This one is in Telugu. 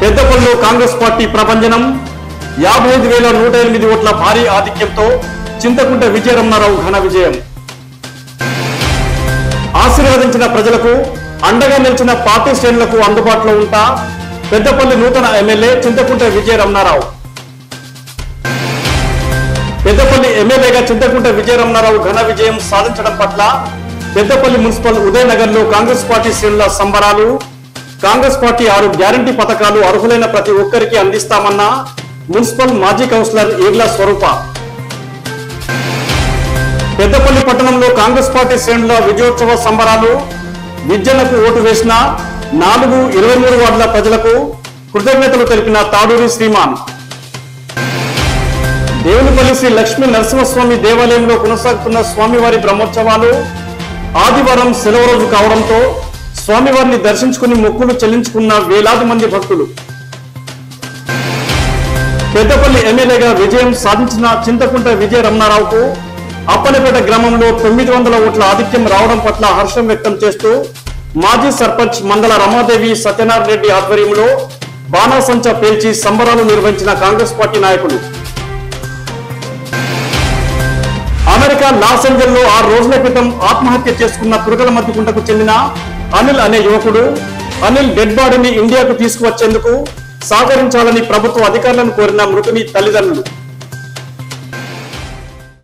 పెద్దపల్లిలో కాంగ్రెస్ పార్టీ ప్రభంజనం యాభై ఐదు వేల నూట ఎనిమిది ఓట్ల భారీ ఆధిక్యంతో చింతకుంట విజయరమణారావు ఘన విజయం ఆశీర్వదించిన ప్రజలకు అండగా నిలిచిన పార్టీ శ్రేణులకు అందుబాటులో ఉంటా పెద్దపల్లి నూతన ఎమ్మెల్యే చింతకుంట విజయరమణారావు పెద్దపల్లి ఎమ్మెల్యేగా చింతకుంట విజయరమణారావు ఘన విజయం సాధించడం పట్ల పెద్దపల్లి మున్సిపల్ ఉదయనగర్ లో కాంగ్రెస్ పార్టీ శ్రేణుల సంబరాలు కాంగ్రెస్ పార్టీ ఆరు గ్యారంటీ పథకాలు అర్హులైన ప్రతి ఒక్కరికి అందిస్తామన్న మున్సిపల్ మాజీ కౌన్సిలర్ ఈగ్ల స్వరూప పెద్దపల్లి పట్టణంలో కాంగ్రెస్ పార్టీ శ్రేణుల విజయోత్సవ సంబరాలు విద్యలకు ఓటు వేసిన నాలుగు ఇరవై మూడు వార్డుల ప్రజలకు కృతజ్ఞతలు తెలిపిన తాడూరి శ్రీమాన్ దేవునిపల్లి శ్రీ లక్ష్మీ నరసింహస్వామి దేవాలయంలో కొనసాగుతున్న స్వామివారి బ్రహ్మోత్సవాలు ఆదివారం సెలవు రోజు కావడంతో స్వామివారిని దర్శించుకుని మొక్కులు చెల్లించుకున్న వేలాది మంది భక్తులు పెద్దపల్లి ఎమ్మెల్యేగా విజయం సాధించిన చింతకుంట విజయ రమణారావుకు అప్పనపేట గ్రామంలో తొమ్మిది వందల ఓట్ల ఆధిక్యం రావడం పట్ల హర్షం వ్యక్తం చేస్తూ మాజీ సర్పంచ్ మందల రమాదేవి సత్యనారాయణ రెడ్డి ఆధ్వర్యంలో బాణాసంచా పేల్చి సంబరాలు నిర్వహించిన కాంగ్రెస్ పార్టీ నాయకులు అమెరికా లాస్ ఏంజల్ లో ఆరు రోజుల క్రితం ఆత్మహత్య చేసుకున్న పురుగల మధ్యకుంటకు చెందిన అనిల్ అనే యువకుడు అనిల్ డెడ్ బాడీని ఇండియాకు తీసుకువచ్చేందుకు సహకరించాలని ప్రభుత్వ అధికారులను కోరిన మృతుని తల్లిదండ్రులు